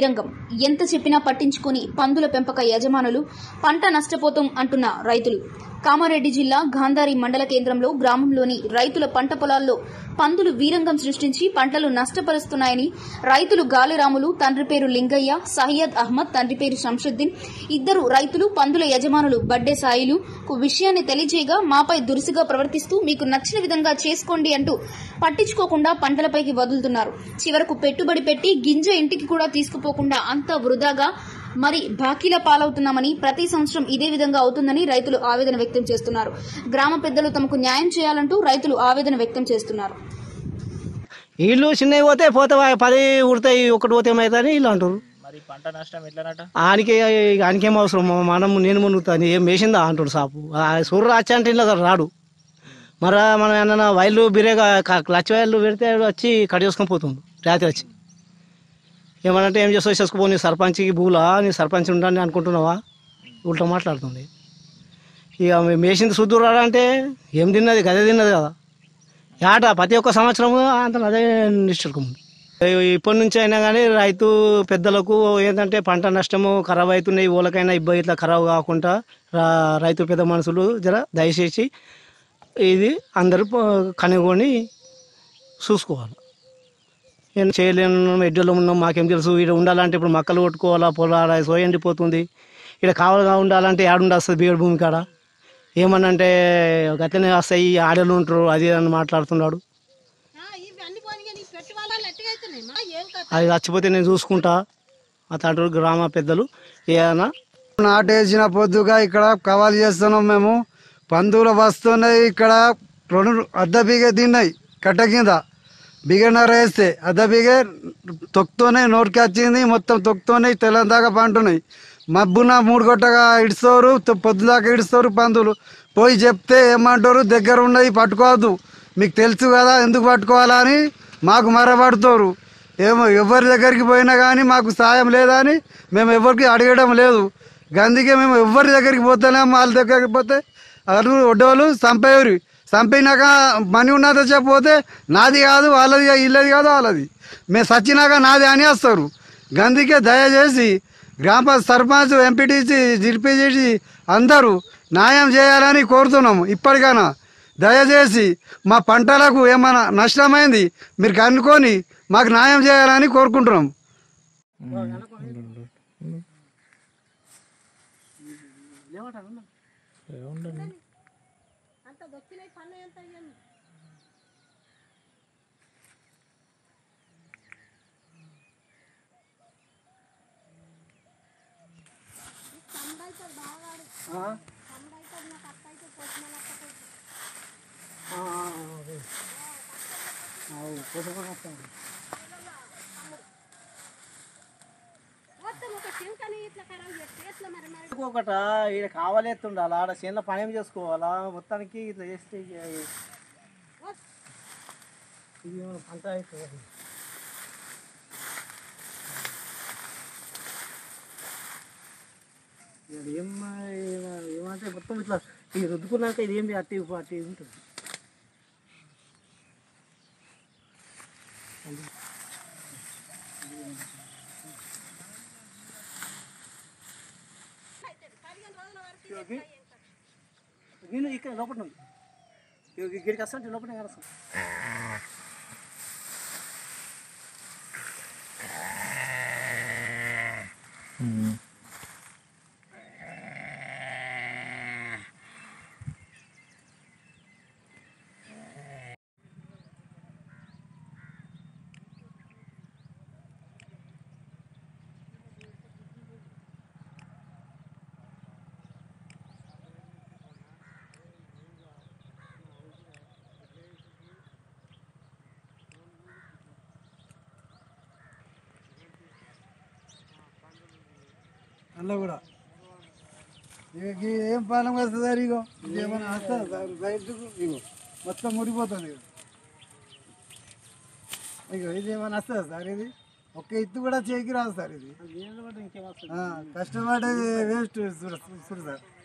వీరంగం ఎంత చెప్పినా పట్టించుకొని పందుల పెంపక యజమానులు పంట నష్టపోతాం అంటున్న రైతులు కామారెడ్డి జిల్లా గాంధారి మండల కేంద్రంలో గ్రామంలోని రైతుల పంట పొలాల్లో పందులు వీరంగం సృష్టించి పంటలు నష్టపరుస్తున్నాయని రైతులు గాలిరాములు తండ్రి పేరు లింగయ్య సయ్యద్ అహ్మద్ తండ్రి పేరు శంషుద్దీన్ ఇద్దరు రైతులు పందుల యజమానులు బడ్డే సాయిలు కు విషయాన్ని తెలియజేయగా మాపై దురుసుగా ప్రవర్తిస్తూ మీకు నచ్చిన విధంగా చేసుకోండి అంటూ పట్టించుకోకుండా పంటలపైకి వదులుతున్నారు చివరకు పెట్టుబడి పెట్టి గింజ ఇంటికి కూడా తీసుకుపోకుండా అంతా వృధాగా మరి బాకీల పాలవుతున్నామని ప్రతి సంవత్సరం ఇదే విధంగా అవుతుందని రైతులు ఆవేదన వ్యక్తం చేస్తున్నారు గ్రామ పెద్దలు తమకు న్యాయం చేయాలంటూ రైతులు ఆవేదన వ్యక్తం చేస్తున్నారు వీళ్ళు చిన్నవి పోతే పోతే వా- పది ఉడతాయి ఒకటి పోతే ఏమవుతుంది వీళ్ళు అంటారు మరి పంట నష్టం ఎట్లనట ఆనికే ఆనికేం అవసరం మా- మనం నేను మునుగుతాను ఏం వేసిందా అంటాడు సాపు ఆ సూర్యుడు వచ్చి అంటే ఇలా రాడు మరి మనం ఏమన్నా వైర్లు బిరేగా క్లచ్ వైర్లు పెడితే వాడు వచ్చి కట్ చేసుకొని పోతుండు రాత్రి వచ్చి ఏమనంటే ఏం చేస్తావు చేసుకోపో నీ సర్పంచ్కి భూలా నీ సర్పంచ్ ఉండాలని అనుకుంటున్నావా ఉల్టా మాట్లాడుతుంది ఇక మేసింది శుద్ధి రాడంటే ఏం తిన్నది గదే తిన్నది కదా ఏట ప్రతి ఒక్క సంవత్సరం అంత అదే నిష్ఠుకం ఇప్పటి నుంచి అయినా కానీ రైతు పెద్దలకు ఏంటంటే పంట నష్టము ఖరాబ్ అవుతున్నాయి ఊళ్ళకైనా ఇబ్బంది ఇట్లా ఖరాబ్ కాకుండా రా- రైతు పెద్ద మనుషులు జర దయచేసి ఇది అందరూ ప- కనుగొని చూసుకోవాలి ఏం చేయలేను ఎడ్డలో ఉన్నాం మాకేం తెలుసు ఇక్కడ ఉండాలంటే ఇప్పుడు మక్కలు కొట్టుకోవాలా పొలాల సోయ ఎండిపోతుంది ఇక్కడ కావాలిగా ఉండాలంటే ఏడుండి వస్తుంది బీగడ భూమి కాడ ఏమన్నంటే గతనే వస్తాయి ఆడలు ఉంటారు అది ఇది అని మాట్లాడుతున్నాడు అది చచ్చిపోతే నేను చూసుకుంటా అతడు గ్రామ పెద్దలు ఏదైనా నాటేసిన పొద్దుగా ఇక్కడ కవాలు చేస్తున్నాం మేము పందులు వస్తున్నాయి ఇక్కడ రెండు అర్ధ బిగే తిన్నాయి కట్ట కింద బిగనర వేస్తే అర్ధ బిగే తొక్కుతోనే నోటికి వచ్చింది మొత్తం తొక్కుతోనే తెల్లం దాకా పంటున్నాయి మబ్బున మూడు కొట్టగా ఇడుస్తారు పొద్దు దాకా ఇడుస్తారు పందులు పోయి చెప్తే ఏమంటారు దగ్గర ఉన్నది పట్టుకోవద్దు మీకు తెలుసు కదా ఎందుకు పట్టుకోవాలా అని మాకు మరపడుతారు ఏమో ఎవరి దగ్గరికి పోయినా కానీ మాకు సాయం లేదా అని మేము ఎవరికి అడగడం లేదు అందుకే మేము ఎవరి దగ్గరికి పోతలేము వాళ్ళ దగ్గరికి పోతే అరు ఒడ్డోళ్ళు చంపేవారు చంపినాక మనీ ఉన్నదో చెప్పిపోతే నాది కాదు వాళ్ళది కాదు, వీళ్ళది కాదు వాళ్ళది మేము సచ్చినాక నాది అని వస్తారు అందుకే దయచేసి గ్రామ సర్పంచ్ ఎంపీటీసీ జిల్పీజీసీ అందరూ న్యాయం చేయాలని కోరుతున్నాము ఇప్పటికైనా దయచేసి మా పంటలకు ఏమైనా నష్టమైంది మీరు కనుక్కొని మాకు న్యాయం చేయాలని కోరుకుంటున్నాం ఒకట ఇక్కడ కావాలేస్తుండాలి ఆడ చేనులో పని ఏం చేసుకోవాలా మొత్తానికి ఇట్లా చేస్తే ఇక ఇది ఏమైనా పంట అవుతుంది ఇక్కడ ఏం ఏమ- ఏమంటే మొత్తం ఇట్లా ఇది రుద్దుకున్నాక ఇది ఏం అట్టి అట్టి ఉంటుంది నేను ఇక్కడ లోపల ఉంది ఇక్కడికి వస్తాను లోపల కలుస్తాను అందులో కూడా ఇక ఈ ఏం పాలన వస్తుంది సార్ ఇగో ఇది ఏమైనా వస్తుంది సార్ బయటకు ఇగో మొత్తం ముడిపోతుంది ఇగో ఇగో ఇది ఏమైనా వస్తుంది సార్ ఇది ఒక్క ఇత్తు కూడా చేకి రాదు సార్ ఇది ఇంకేమొస్తుంది ఆ, కష్టపడేది వేస్ట్ చూడు చూడు సార్